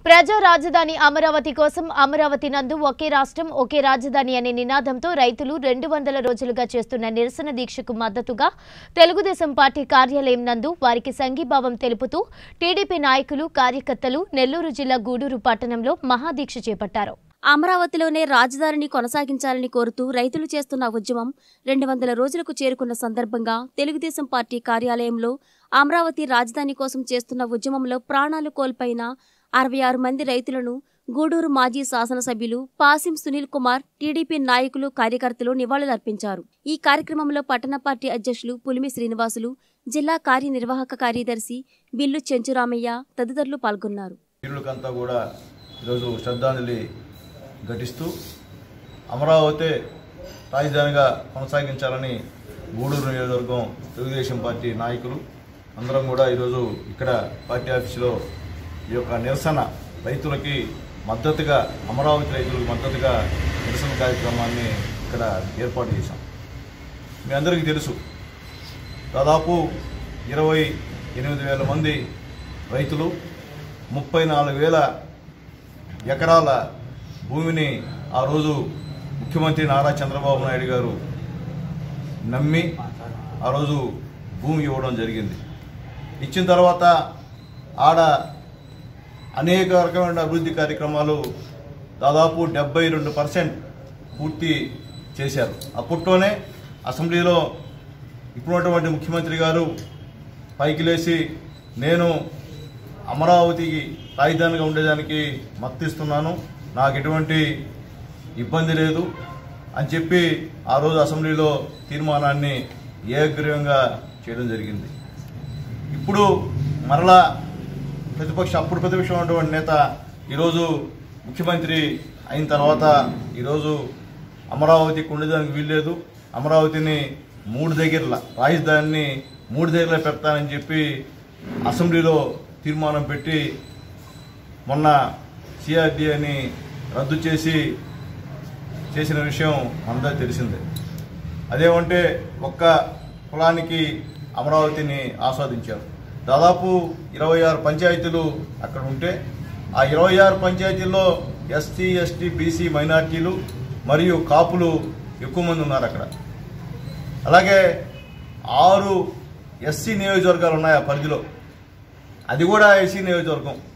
ప్రజా రాజధాని అమరావతి కోసం అమరావతి నందు ఒకే రాష్ట్రం ఒకే రాజధాని అనే నినాదంతో రైతులు రెండు వందల రోజులుగా చేస్తున్న నిరసన దీక్షకు మద్దతుగా తెలుగుదేశం పార్టీ కార్యాలయం నందు వారికి సంఘీభావం తెలుపుతూ టీడీపీ నాయకులు కార్యకర్తలు నెల్లూరు జిల్లా గూడూరు పట్టణంలో మహాదీక్ష చేపట్టారు అమరావతిలోనే రాజధానిని కొనసాగించాలని కోరుతూ రైతులు చేస్తున్న ఉద్యమం రెండు వందల రోజులకు చేరుకున్న సందర్భంగా తెలుగుదేశం పార్టీ కార్యాలయంలో అమరావతి రాజధాని కోసం చేస్తున్న ఉద్యమంలో ప్రాణాలు కోల్పోయిన అరవై ఆరు మంది రైతులను గూడూరు మాజీ శాసనసభ్యులు పాసిం సునీల్ కుమార్ టీడీపీ నాయకులు కార్యకర్తలు నివాళులర్పించారు ఈ కార్యక్రమంలో పట్టణ పార్టీ అధ్యక్షులు పులిమి శ్రీనివాసులు జిల్లా కార్యనిర్వాహక కార్యదర్శి బిల్లు చెంచురామయ్య తదితరులు పాల్గొన్నారు వీరులకంతా కూడా ఈరోజు శ్రద్ధాంజలి ఘటిస్తూ అమరావతి రాజధానిగా కొనసాగించాలని గూడూరు నియోజకవర్గం తెలుగుదేశం పార్టీ నాయకులు అందరం కూడా ఈరోజు ఇక్కడ పార్టీ ఆఫీసులో ఈ యొక్క నిరసన రైతులకి మద్దతుగా అమరావతి రైతులకు మద్దతుగా నిరసన కార్యక్రమాన్ని ఇక్కడ ఏర్పాటు చేశాం మీ అందరికీ తెలుసు దాదాపు ఇరవై ఎనిమిది వేల మంది రైతులు ముప్పై నాలుగు వేల ఎకరాల భూమిని ఆ రోజు ముఖ్యమంత్రి నారా చంద్రబాబు నాయుడు గారు నమ్మి ఆ రోజు భూమి ఇవ్వడం జరిగింది ఇచ్చిన తర్వాత ఆడ అనేక రకమైన అభివృద్ధి కార్యక్రమాలు దాదాపు డెబ్బై రెండు పర్సెంట్ పూర్తి చేశారు అప్పట్లోనే అసెంబ్లీలో ఇప్పుడున్నటువంటి ముఖ్యమంత్రి గారు పైకి లేచి నేను అమరావతికి రాజధానిగా ఉండేదానికి మద్దతిస్తున్నాను నాకు ఎటువంటి ఇబ్బంది లేదు అని చెప్పి ఆ రోజు అసెంబ్లీలో తీర్మానాన్ని ఏకగ్రీవంగా చేయడం జరిగింది ఇప్పుడు మరలా ప్రతిపక్ష అప్పుడు ప్రతిపక్షం ఉన్నటువంటి నేత ఈరోజు ముఖ్యమంత్రి అయిన తర్వాత ఈరోజు అమరావతికి ఉండేదానికి వీల్లేదు అమరావతిని మూడు దగ్గరల రాజధానిని మూడు దగ్గరలో పెడతానని చెప్పి అసెంబ్లీలో తీర్మానం పెట్టి మొన్న సిఆర్డీఏని రద్దు చేసి చేసిన విషయం అందరికీ తెలిసిందే అదేమంటే ఒక్క కులానికి అమరావతిని ఆస్వాదించారు దాదాపు ఇరవై ఆరు పంచాయతీలు అక్కడ ఉంటే ఆ ఇరవై ఆరు పంచాయతీల్లో ఎస్టీ ఎస్టీ బీసీ మైనార్టీలు మరియు కాపులు ఎక్కువ మంది ఉన్నారు అక్కడ అలాగే ఆరు ఎస్సీ నియోజకవర్గాలు ఉన్నాయి ఆ పరిధిలో అది కూడా ఎస్సీ నియోజకవర్గం